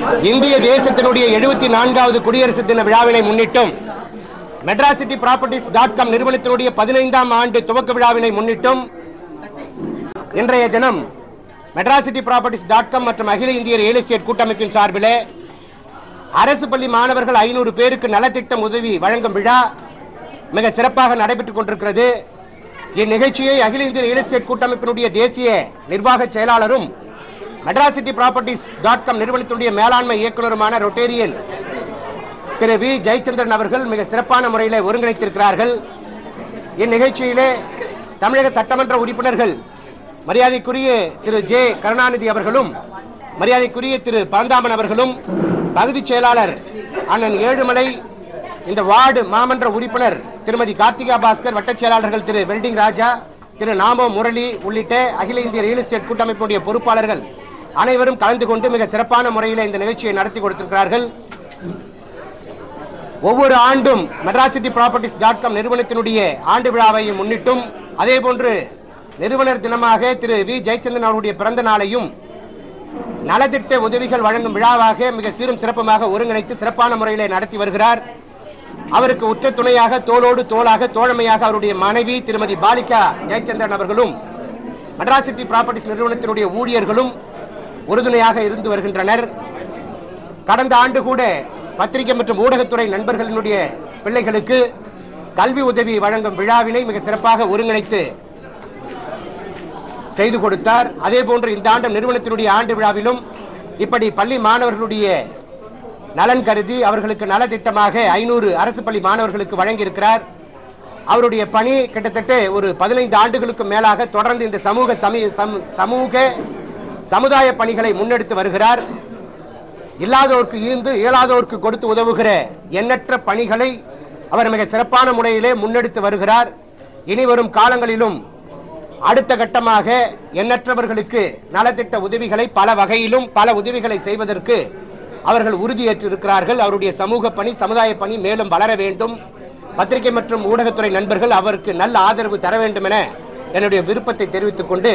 இந்திய தேசத்தினுடைய எழுபத்தி நான்காவது குடியரசு தின விழாவினை முன்னிட்டும் மெட்ராசிட்டி ப்ராப்பர்ட்டிஸ் டாட் காம் நிறுவனத்தினுடைய பதினைந்தாம் ஆண்டு துவக்க விழாவினை முன்னிட்டும் இன்றைய தினம் மெட்ராசிட்டி ப்ராப்பர்ட்டிஸ் டாட் காம் மற்றும் அகில இந்திய ரியல் எஸ்டேட் கூட்டமைப்பின் சார்பில் அரசு பள்ளி மாணவர்கள் ஐநூறு பேருக்கு நலத்திட்டம் உதவி வழங்கும் விழா மிக சிறப்பாக நடைபெற்றுக் கொண்டிருக்கிறது இந்நிகழ்ச்சியை அகில இந்திய ரியல் எஸ்டேட் கூட்டமைப்பினுடைய தேசிய நிர்வாக செயலாளரும் மெட்ராசிட்டி ப்ராப்பர்ட்டிஸ் டாட் காம் நிறுவனத்தினுடைய மேலாண்மை இயக்குநருமான ரொட்டேரியன் திரு வி ஜெயச்சந்திரன் அவர்கள் மிக சிறப்பான முறையில் ஒருங்கிணைத்திருக்கிறார்கள் இந்நிகழ்ச்சியிலே தமிழக சட்டமன்ற உறுப்பினர்கள் மரியாதைக்குரிய திரு ஜே கருணாநிதி அவர்களும் மரியாதைக்குரிய திரு பரந்தாமன் அவர்களும் பகுதி செயலாளர் அண்ணன் ஏழுமலை இந்த வார்டு மாமன்ற உறுப்பினர் திருமதி கார்த்திகா பாஸ்கர் வட்டச் செயலாளர்கள் திரு வெல்டிங் ராஜா திரு நாமோ முரளி உள்ளிட்ட அகில இந்திய ரியல் எஸ்டேட் கூட்டமைப்பினுடைய பொறுப்பாளர்கள் அனைவரும் கலந்து கொண்டு மிக சிறப்பான முறையில் இந்த நிகழ்ச்சியை நடத்தி கொடுத்திருக்கிறார்கள் ஒவ்வொரு ஆண்டும் மெட்ராசிட்டி ப்ராப்பர்ட்டிஸ் டாட் காம் நிறுவனத்தினுடைய ஆண்டு விழாவை முன்னிட்டும் அதே போன்று நிறுவனர் தினமாக திரு வி ஜெயச்சந்திரன் அவருடைய பிறந்த நாளையும் நலத்திட்ட உதவிகள் வழங்கும் விழாவாக மிக சீரும் சிறப்புமாக ஒருங்கிணைத்து சிறப்பான முறையிலே நடத்தி வருகிறார் அவருக்கு உற்ற துணையாக தோளோடு தோளாக தோழமையாக அவருடைய மனைவி திருமதி பாலிகா ஜெயச்சந்திரன் அவர்களும் மெட்ராசிட்டி ப்ராப்பர்ட்டிஸ் நிறுவனத்தினுடைய ஊழியர்களும் உறுதுணையாக இருந்து வருகின்றனர் கடந்த ஆண்டு கூட பத்திரிகை மற்றும் ஊடகத்துறை நண்பர்களினுடைய பிள்ளைகளுக்கு கல்வி உதவி வழங்கும் விழாவினை மிக சிறப்பாக ஒருங்கிணைத்து செய்து கொடுத்தார் அதே போன்று இந்த ஆண்டு நிறுவனத்தினுடைய ஆண்டு விழாவிலும் இப்படி பள்ளி மாணவர்களுடைய நலன் கருதி அவர்களுக்கு நலத்திட்டமாக ஐநூறு அரசு பள்ளி மாணவர்களுக்கு வழங்கியிருக்கிறார் அவருடைய பணி கிட்டத்தட்ட ஒரு பதினைந்து ஆண்டுகளுக்கு மேலாக தொடர்ந்து இந்த சமூக சமி- சம- சமூக சமுதாய பணிகளை முன்னெடுத்து வருகிறார் இல்லாதோருக்கு ஈந்து இயலாதோருக்கு கொடுத்து உதவுகிற எண்ணற்ற பணிகளை அவர் மிக சிறப்பான முறையிலே முன்னெடுத்து வருகிறார் இனி வரும் காலங்களிலும் அடுத்த கட்டமாக எண்ணற்றவர்களுக்கு நலத்திட்ட உதவிகளை பல வகையிலும் பல உதவிகளை செய்வதற்கு அவர்கள் உறுதியேற்றிருக்கிறார்கள் அவருடைய சமூக பணி சமுதாய பணி மேலும் வளர வேண்டும் பத்திரிகை மற்றும் ஊடகத்துறை நண்பர்கள் அவருக்கு நல்ல ஆதரவு தர வேண்டும் என என்னுடைய விருப்பத்தை தெரிவித்துக் கொண்டு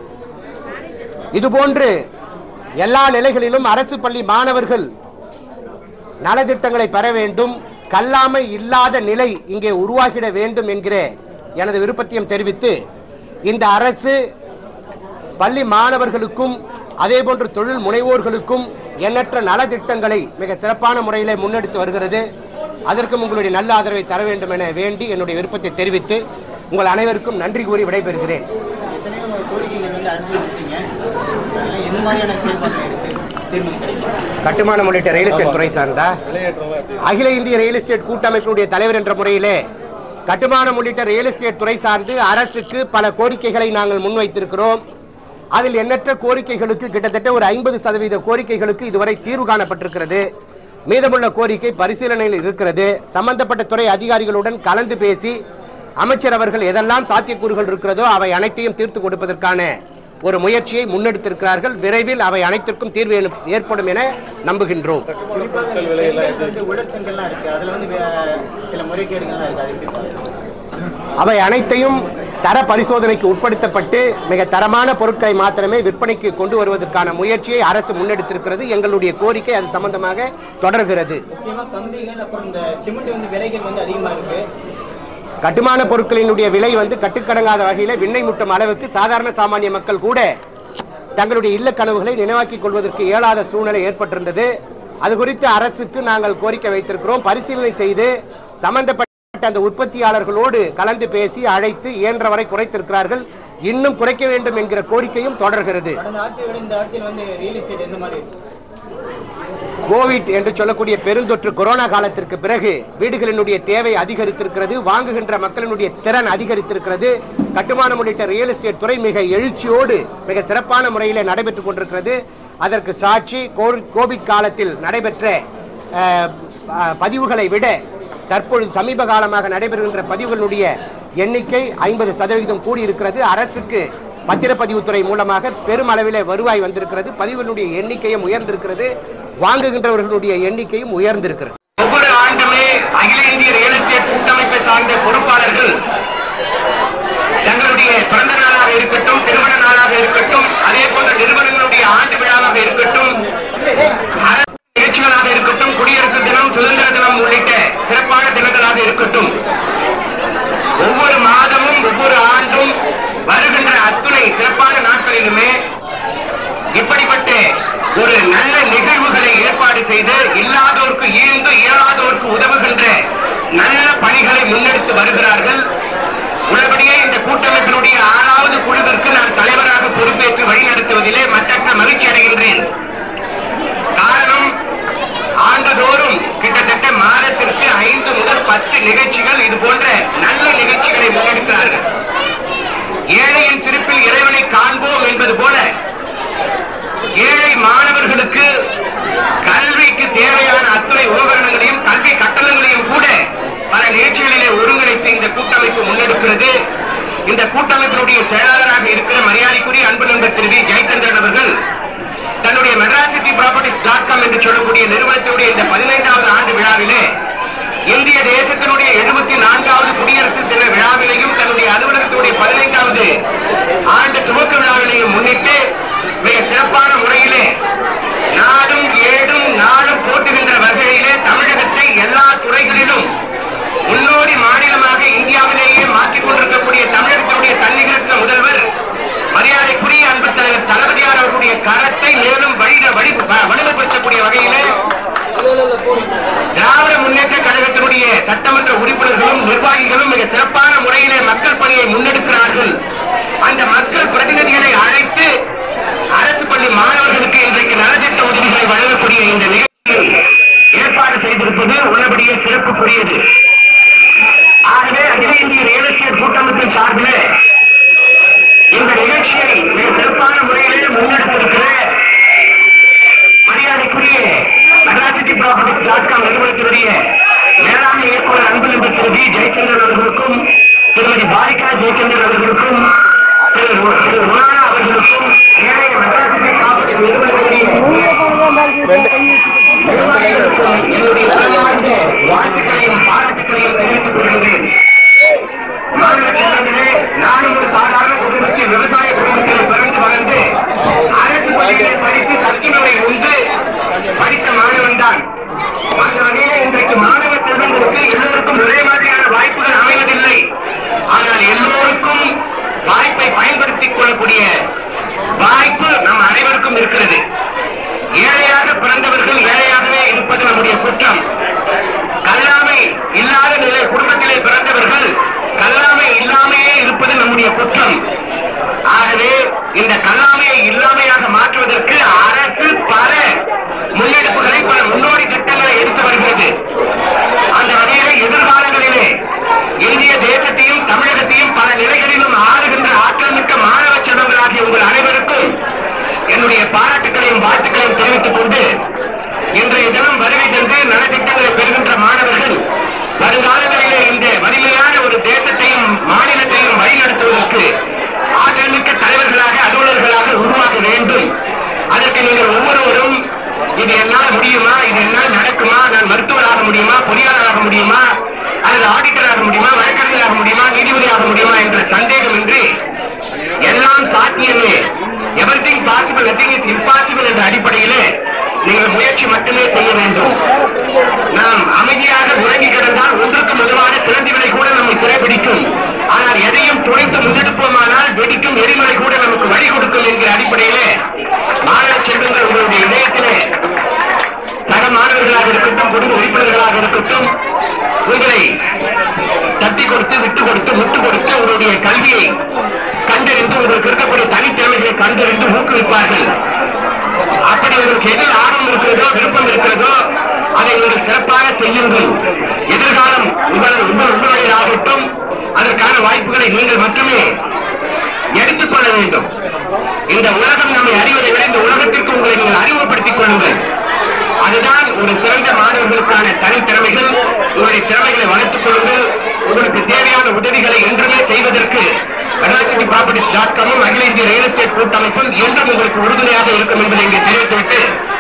இதுபோன்று எல்லா நிலைகளிலும் அரசு பள்ளி மாணவர்கள் நலத்திட்டங்களை பெற வேண்டும் கல்லாமை இல்லாத நிலை இங்கே உருவாகிட வேண்டும் என்கிற எனது விருப்பத்தையும் தெரிவித்து இந்த அரசு பள்ளி மாணவர்களுக்கும் அதே போன்று தொழில் முனைவோர்களுக்கும் எண்ணற்ற நலத்திட்டங்களை மிக சிறப்பான முறையில் முன்னெடுத்து வருகிறது அதற்கும் உங்களுடைய நல்ல ஆதரவை தர வேண்டும் என வேண்டி என்னுடைய விருப்பத்தை தெரிவித்து உங்கள் அனைவருக்கும் நன்றி கூறி விடைபெறுகிறேன் எத்தனையோ கோரிக்கைகள் வந்து அரசு கொடுத்தீங்க அதெல்லாம் எந்த மாதிரியான செயல்பாட்டில் இருக்கு தீர்வு கிடைக்கும் கட்டுமானம் உள்ளிட்ட ரியல் எஸ்டேட் துறை சார்ந்தா அகில இந்திய ரியல் எஸ்டேட் கூட்டமைப்பினுடைய தலைவர் என்ற முறையிலே கட்டுமானம் உள்ளிட்ட ரியல் எஸ்டேட் துறை சார்ந்து அரசுக்கு பல கோரிக்கைகளை நாங்கள் முன்வைத்திருக்கிறோம் அதில் எண்ணற்ற கோரிக்கைகளுக்கு கிட்டத்தட்ட ஒரு ஐம்பது சதவீத கோரிக்கைகளுக்கு இதுவரை தீர்வு காணப்பட்டிருக்கிறது மீதமுள்ள கோரிக்கை பரிசீலனையில் இருக்கிறது சம்பந்தப்பட்ட துறை அதிகாரிகளுடன் கலந்து பேசி அமைச்சர் அவர்கள் எதெல்லாம் சாத்தியக்கூறுகள் இருக்கிறதோ அவை அனைத்தையும் தீர்த்து கொடுப்பதற்கான ஒரு முயற்சியை முன்னெடுத்திருக்கிறார்கள் விரைவில் அவை அனைத்திற்கும் தீர்வு ஏற்ப- ஏற்படும் என நம்புகின்றோம் குறிப்பாக செங்கல்ல வந்து உடற்செங்கல்லாம் இருக்கு அதுல வந்து வே- சில முறைகேடுகள்லாம் இருக்கு அது எப்படி பாருங்க அவை அனைத்தையும் தர பரிசோதனைக்கு உட்படுத்தப்பட்டு மிக தரமான பொருட்களை மாத்திரமே விற்பனைக்கு கொண்டு வருவதற்கான முயற்சியை அரசு முன்னெடுத்திருக்கிறது எங்களுடைய கோரிக்கை அது சம்பந்தமாக தொடர்கிறது முக்கியமா கம்பிகள் அப்புறம் இந்த சிமெண்ட் வந்து விலைகள் வந்து அதிகமா இருக்கு கட்டுமான பொருட்களினுடைய விலை வந்து கட்டுக்கடங்காத வகையில் விண்ணை முட்டும் அளவுக்கு சாதாரண சாமானிய மக்கள் கூட தங்களுடைய இல்ல கனவுகளை நினைவாக்கிக் கொள்வதற்கு இயலாத சூழ்நிலை ஏற்பட்டிருந்தது அது குறித்து அரசுக்கு நாங்கள் கோரிக்கை வைத்திருக்கிறோம் பரிசீலனை செய்து சம்பந்தப்பட்ட அந்த உற்பத்தியாளர்களோடு கலந்து பேசி அழைத்து இயன்றவரை குறைத்திருக்கிறார்கள் இன்னும் குறைக்க வேண்டும் என்கிற கோரிக்கையும் தொடர்கிறது கடந்த ஆட்சியை விட இந்த ஆட்சியில் வந்து ரியல் எஸ்டேட் எந்த மாதிரி இருக்கு கோவிட் என்று சொல்லக்கூடிய பெருந்தொற்று கொரோனா காலத்திற்கு பிறகு வீடுகளினுடைய தேவை அதிகரித்திருக்கிறது வாங்குகின்ற மக்களினுடைய திறன் அதிகரித்திருக்கிறது கட்டுமானம் உள்ளிட்ட ரியல் எஸ்டேட் துறை மிக எழுச்சியோடு மிக சிறப்பான முறையில் நடைபெற்றுக் கொண்டிருக்கிறது அதற்கு சாட்சி கோவி- கோவிட் காலத்தில் நடைபெற்ற அஹ், அஹ், பதிவுகளை விட தற்பொழுது சமீப காலமாக நடைபெறுகின்ற பதிவுகளுடைய எண்ணிக்கை ஐம்பது சதவிகிதம் கூடியிருக்கிறது அரசுக்கு பத்திரப்பதிவுத்துறை மூலமாக பெருமளவிலே வருவாய் வந்திருக்கிறது பதிவுகளுடைய எண்ணிக்கையும் உயர்ந்திருக்கிறது வாங்குகின்றவர்களுடைய எண்ணிக்கையும் உயர்ந்திருக்கிறது ஒவ்வொரு ஆண்டுமே அகில இந்திய ரியல் எஸ்டேட் கூட்டமைப்பை சார்ந்த பொறுப்பாளர்கள் தங்களுடைய பிறந்த நாளாக இருக்கட்டும் திருமண நாளாக இருக்கட்டும் அதே போன்ற நிறுவனங்களுடைய ஆண்டு விழாவாக இருக்கட்டும் அரசு செய்து இல்லாதோருக்கு ஈழ்ந்து இயலாதோருக்கு உதவுகின்ற நல்ல பணிகளை முன்னெடுத்து வருகிறார்கள் உள்ளபடியே இந்த கூட்டமைப்பினுடைய ஆறாவது குழுவிற்கு நான் தலைவராக பொறுப்பேற்று வழிநடத்துவதிலே மற்றற்ற மகிழ்ச்சி அடைகின்றேன் காரணம் ஆண்டுதோறும் கிட்டத்தட்ட மாதத்திற்கு ஐந்து முதல் பத்து நிகழ்ச்சிகள் இது போன்ற நல்ல நிகழ்ச்சிகளை முன்னெடுக்கிறார்கள் ஏழையின் சிரிப்பில் இறைவனை காண்போம் என்பது போல ஏழை மாணவர்களுக்கு கல்விக்கு தேவையான அத்துணை உபகரணங்களையும் கல்வி கட்டணங்களையும் கூட பல நிகழ்ச்சிகளிலே ஒருங்கிணைத்து இந்த கூட்டமைப்பு முன்னெடுக்கிறது இந்த கூட்டமைப்பினுடைய செயலாளராக இருக்கிற மரியாதைக்குரிய அன்பு நண்பர் திரு வி ஜெயச்சந்திரன் அவர்கள் தன்னுடைய Madras city properties dot com என்று சொல்லக்கூடிய நிறுவனத்தினுடைய இந்த பதினைந்தாவது ஆண்டு விழாவிலே இந்திய தேசத்தினுடைய எழுபத்தி நான்காவது குடியரசு தின விழாவினையும் தன்னுடைய அலுவலகத்தினுடைய பதினைந்தாவது ஆண்டு துவக்க விழாவினையும் முன்னிட்டு மிக சிறப்பான முறையிலே நாடும் ஏடும் நாடும் போட்டுகின்ற வகையிலே தமிழகத்தை எல்லா துறைகளிலும் முன்னோடி மாநிலமாக இந்தியாவிலேயே மாற்றிக் கொண்டிருக்கக்கூடிய தமிழகத்தினுடைய தன்னிகரற்ற முதல்வர் மரியாதைக்குரிய அன்பு தலைவர் தளபதியார் அவர்களுடைய கரத்தை மேலும் வழி வழி வலுப்படுத்தக்கூடிய வகையிலே திராவிட முன்னேற்ற கழகத்தினுடைய சட்டமன்ற உறுப்பினர்களும் நிர்வாகிகளும் மிக சிறப்பான முறையிலே மக்கள் பணியை முன்னெடுக்கிறார்கள் அந்த மக்கள் பிரதிநிதிகளை அழைத்து அரசு பள்ளி மாணவர்களுக்கு இன்றைக்கு நலத்திட்ட உதவிகளை வழங்கக்கூடிய இந்த நிகழ்ச்சியில் ஏற்பாடு செய்திருப்பது உள்ளபடியே சிறப்புக்குரியது ஆகவே அகில இந்திய ரியல் எஸ்டேட் கூட்டமைப்பின் சார்பிலே இந்த நிகழ்ச்சியை மிக சிறப்பான முறையிலே முன்னெடுத்திருக்கிற மரியாதைக்குரிய மெட்ராசிட்டி ப்ராப்பர்ட்டிஸ் டாட் காம் நிறுவனத்தினுடைய மேலாண்மை இயக்குநர் அன்பு நண்பர் திரு வி ஜெயச்சந்திரன் அவர்களுக்கும் திருமதி பாலிகா ஜெயச்சந்திரன் அவர்களுக்கும் திரு ரு- திரு ருணானா அவர்களுக்கும் ஏனைய மெட்ராசிட்டி ப்ராப்பர்ட்டிஸ் நிறுவனத்தினுடைய நிர்வாகிகளுக்கும் என்னுடைய மனமார்ந்த வாழ்த்துக்களையும் பாராட்டுக்களையும் தெரிவித்துக் கொள்கிறேன் மாணவ செல்வங்களே நானும் ஒரு சாதாரண குடும்பத்தில் விவசாய குடும்பத்தில் பிறந்து வளர்ந்து அரசு பள்ளியிலே படித்து தத்துணவை உண்டு படித்த மாணவன் தான் அந்த வகையிலே இன்றைக்கு மாணவ செல்வங்களுக்கு எல்லோருக்கும் ஒரே மாதிரியான வாய்ப்புகள் அமைவதில்லை ஆனால் எல்லோருக்கும் வாய்ப்பை பயன்படுத்திக் கொள்ளக்கூடிய வாய்ப்பு நம் அனைவருக்கும் இருக்கிறது ஏழையாக பிறந்தவர்கள் ஏழையாகவே இருப்பது நம்முடைய குற்றம் கல்லாமை இல்லாத நிலை குடும்பத்திலே பிறந்தவர்கள் கல்லாமை இல்லாமையே இருப்பது நம்முடைய குற்றம் ஆகவே இந்த கல்லாமையை இல்லாமையாக மாற்றுவதற்கு அரசு பல முன்னெடுப்புகளை பல முன்னோடி திட்டங்களை எடுத்து வருகிறது அந்த வகையிலே எதிர்காலங்களிலே இந்திய தேசத்தையும் தமிழகத்தையும் பல நிலைகளிலும் ஆளுகின்ற ஆற்றல் மிக்க மாணவ செல்வங்களாகிய உங்கள் அனைவருக்கும் என்னுடைய பாராட்டுகளையும் வாழ்த்துக்களையும் தெரிவித்துக் கொண்டு இன்றைய தினம் வருகை தந்து நலத்திட்டங்களை பெறுகின்ற மாணவர்கள் வருங்காலங்களிலே இந்த வலிமையான ஒரு தேசத்தையும் மாநிலத்தையும் வழிநடத்துவதற்கு ஆற்றல்மிக்க தலைவர்களாக அலுவலர்களாக உருவாக வேண்டும் அதற்கு நீங்கள் ஒவ்வொருவரும் இது என்னால் முடியுமா இது என்னால் நடக்குமா நான் மருத்துவராக முடியுமா பொறியாளராக முடியுமா அல்லது ஆடிட்டராக முடியுமா வழக்கறிஞராக முடியுமா நீதிபதியாக முடியுமா என்ற சந்தேகமின்றி எல்லாம் சாத்தியமே everything possible nothing is impossible என்ற அடிப்படையிலே நீங்கள் முயற்சி மட்டுமே செய்ய வேண்டும் நாம் அமைதியாக உறங்கி கிடந்தால் ஒன்றுக்கு மெதுவான சிலந்திகளை கூட நம்மை சிறைபிடிக்கும் ஆனால் எதையும் துளைத்து முன்னெடுப்போமானால் வெடிக்கும் எரிமலை கூட நமக்கு வழி கொடுக்கும் என்கிற அடிப்படையிலே மாணவ செல்வங்கள் உங்களுடைய இதயத்திலே சக மாணவர்களாக இருக்கட்டும் குடும்ப உறுப்பினர்களாக இருக்கட்டும் உங்களை தட்டி கொடுத்து விட்டு கொடுத்து முட்டு கொடுத்து உங்களுடைய கல்வியை கண்டறிந்து உங்களுக்கு இருக்கக்கூடிய தனித்திறமைகளை கண்டறிந்து ஊக்குவிப்பார்கள் அப்படி உங்களுக்கு எது ஆர்வம் இருக்கிறதோ விருப்பம் இருக்கிறதோ அதை நீங்கள் சிறப்பாக செய்யுங்கள் எதிர்காலம் உங்கள் உங்கள் உங்களுடையதாகட்டும் அதற்கான வாய்ப்புகளை நீங்கள் மட்டுமே எடுத்துக்கொள்ள வேண்டும் இந்த உலகம் நம்மை அறிவதை விட இந்த உலகத்திற்கு உங்களை நீங்கள் அறிமுகப்படுத்திக் கொள்ளுங்கள் அதுதான் ஒரு சிறந்த மாணவர்களுக்கான தனித்திறமைகள் உங்களுடைய திறமைகளை வளர்த்துக் கொள்ளுங்கள் உங்களுக்கு தேவையான உதவிகளை என்றுமே செய்வதற்கு மெட்ராசிட்டி ப்ராப்பர்ட்டிஸ் டாட் காமும் அகில இந்திய ரியல் எஸ்டேட் கூட்டமைப்பும் என்றும் உங்களுக்கு உறுதுணையாக இருக்கும் என்பதை இங்கே தெரிவித்துவிட்டு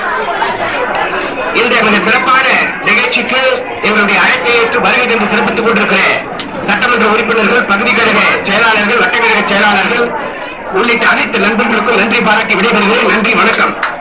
இந்த மிக சிறப்பான நிகழ்ச்சிக்கு எங்களுடைய அழைப்பை ஏற்று வருகை தந்து சிறப்பித்துக் கொண்டிருக்கிற சட்டமன்ற உறுப்பினர்கள் பகுதி கழக செயலாளர்கள் வட்டக்கழக செயலாளர்கள் உள்ளிட்ட அனைத்து நண்பர்களுக்கும் நன்றி பாராட்டி விடைபெறுகிறேன் நன்றி வணக்கம்